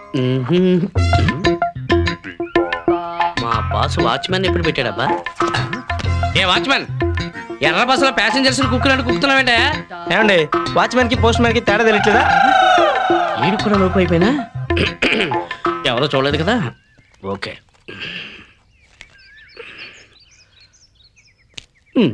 మ్మ్హ్మ్. మా boss watchman ఎప్పుడు పెట్టాడబ్బా a watchman ఎర్ర బస్సులో ప్యాసింజర్స్ కుక్కులంటే కుక్కుతున్నావేంటే ఏమండి వాచ్మెన్ కి పోస్ట్ మ్యాన్ కి తేడా తెలియట్లేదా వీడు కూడా లోపు అయిపోయినా ఎవరో చూడలేదు కదా ఓకే మ్మ్.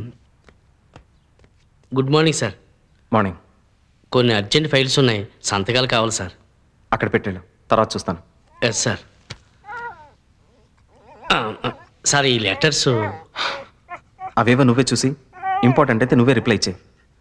గుడ్ మార్నింగ్ సార్ మార్నింగ్ కొన్ని అర్జెంట్ ఫైల్స్ ఉన్నాయి సంతకాలు కావాలి సార్ అక్కడ పెట్టాను తర్వాత చూస్తాను ఎస్ సార్ ఆ, ఆ, సార్ ఈ లెటర్స్ అవేవో నువ్వే చూసి ఇంపార్టెంట్ అయితే నువ్వే రిప్లై చేయి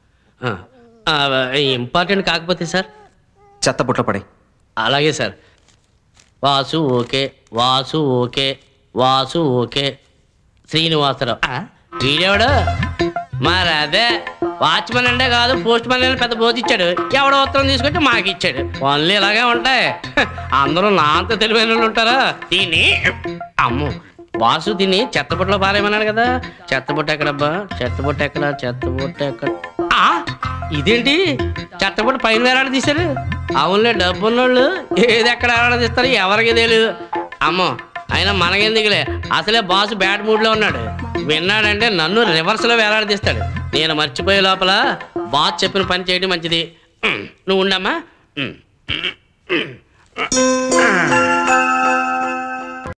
ఇంపార్టెంట్ కాకపోతే సార్ చెత్త బుట్ల పడే అలాగే sir Vasu okay Vasu okay Vasu okay Srinivasa Rao ఆ, వీడెవడు మరి అదే వాచ్మెన్ అంటే కాదు పోస్ట్ మ్యాన్ అని పెద్ద బోధ ఇచ్చాడు ఎవడో ఉత్తరం తీసుకొచ్చి మాకు ఇచ్చాడు పనులు ఇలాగే ఉంటాయి హ, అందరూ నా అంత తెలివైన వాళ్ళు ఉంటారా దీన్ని అమ్ము వాసు దీన్ని చెత్తబుట్టలో పారేయమన్నాడు కదా చెత్తబుట్ట ఎక్కడబ్బా చెత్తబుట్ట ఎక్కడ చెత్తబుట్ట ఎక్కడ ఆ, ఇదేంటి చెత్తబుట్ట పైన వేలాడ తీశారు అవునులే డబ్బున్నోళ్ళు ఏది ఎక్కడ తీస్తారు ఎవరికి తెలియదు అమ్మో అయినా మనకెందుకులే అసలే బాస్ బ్యాడ్ మూడ్లో ఉన్నాడు విన్నాడంటే నన్ను రివర్స్లో వేలాడదీస్తాడు నేను మర్చిపోయే లోపల బాస్ చెప్పిన పని చేయడం మంచిది ఉమ్, నువ్వు ఉండమ్మా ఉమ్.